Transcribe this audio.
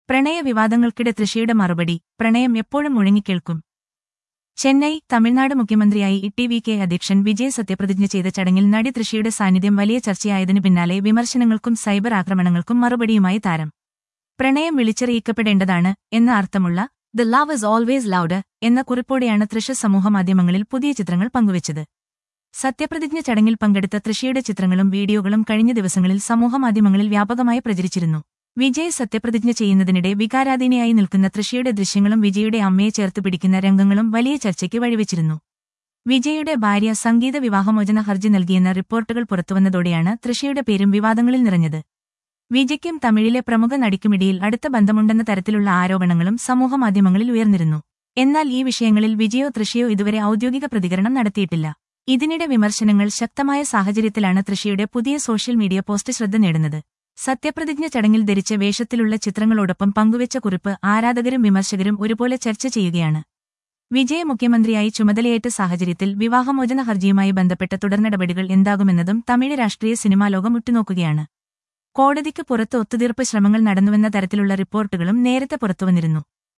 പ്രണയ വിവാദങ്ങൾക്കിടെ തൃശയുടെ മറുപടി പ്രണയം എപ്പോഴും മുഴങ്ങിക്കേൾക്കും ചെന്നൈ തമിഴ്നാട് മുഖ്യമന്ത്രിയായി ഇ വി കെ അധ്യക്ഷൻ വിജയ് സത്യപ്രതിജ്ഞ ചെയ്ത ചടങ്ങിൽ നടി തൃശയുടെ സാന്നിധ്യം വലിയ ചർച്ചയായതിനു പിന്നാലെ വിമർശനങ്ങൾക്കും സൈബർ ആക്രമണങ്ങൾക്കും മറുപടിയുമായി താരം പ്രണയം വിളിച്ചറിയിക്കപ്പെടേണ്ടതാണ് എന്ന അർത്ഥമുള്ള the love is always loud എന്ന കുറിപ്പോടെയാണ് തൃശ സമൂഹമാധ്യമങ്ങളിൽ പുതിയ ചിത്രങ്ങൾ പങ്കുവച്ചത് സത്യപ്രതിജ്ഞ ചടങ്ങിൽ പങ്കെടുത്ത തൃശയുടെ ചിത്രങ്ങളും വീഡിയോകളും കഴിഞ്ഞ ദിവസങ്ങളിൽ സമൂഹമാധ്യമങ്ങളിൽ വ്യാപകമായി പ്രചരിച്ചിരുന്നു വിജയ് സത്യപ്രതിജ്ഞ ചെയ്യുന്നതിനിടെ വികാരാധീനയായി നിൽക്കുന്ന തൃശയുടെ ദൃശ്യങ്ങളും വിജയുടെ അമ്മയെ ചേർത്ത് പിടിക്കുന്ന രംഗങ്ങളും വലിയ ചർച്ചയ്ക്ക് വഴിവെച്ചിരുന്നു വിജയുടെ ഭാര്യ സംഗീത വിവാഹമോചന ഹർജി നൽകിയെന്ന റിപ്പോർട്ടുകൾ പുറത്തുവന്നതോടെയാണ് തൃശയുടെ പേരും വിവാദങ്ങളിൽ നിറഞ്ഞത് വിജയ്ക്കും തമിഴിലെ പ്രമുഖ നടിക്കുമിടയിൽ അടുത്ത ബന്ധമുണ്ടെന്ന തരത്തിലുള്ള ആരോപണങ്ങളും സമൂഹമാധ്യമങ്ങളിൽ ഉയർന്നിരുന്നു എന്നാൽ ഈ വിഷയങ്ങളിൽ വിജയോ തൃശയോ ഇതുവരെ ഔദ്യോഗിക പ്രതികരണം നടത്തിയിട്ടില്ല ഇതിനിടെ വിമർശനങ്ങൾ ശക്തമായ സാഹചര്യത്തിലാണ് തൃശയുടെ പുതിയ സോഷ്യൽ മീഡിയ പോസ്റ്റ് ശ്രദ്ധ നേടുന്നത് സത്യപ്രതിജ്ഞ ചടങ്ങിൽ ധരിച്ച വേഷത്തിലുള്ള ചിത്രങ്ങളോടൊപ്പം പങ്കുവച്ച കുറിപ്പ് ആരാധകരും വിമർശകരും ഒരുപോലെ ചർച്ച ചെയ്യുകയാണ് വിജയ മുഖ്യമന്ത്രിയായി ചുമതലയേറ്റ സാഹചര്യത്തിൽ വിവാഹമോചന ഹർജിയുമായി ബന്ധപ്പെട്ട തുടർനടപടികൾ എന്താകുമെന്നതും തമിഴ് രാഷ്ട്രീയ സിനിമാ ലോകം ഉറ്റുനോക്കുകയാണ് കോടതിക്ക് പുറത്ത് ഒത്തുതീർപ്പ് ശ്രമങ്ങൾ നടന്നുവെന്ന തരത്തിലുള്ള റിപ്പോർട്ടുകളും നേരത്തെ പുറത്തുവന്നിരുന്നു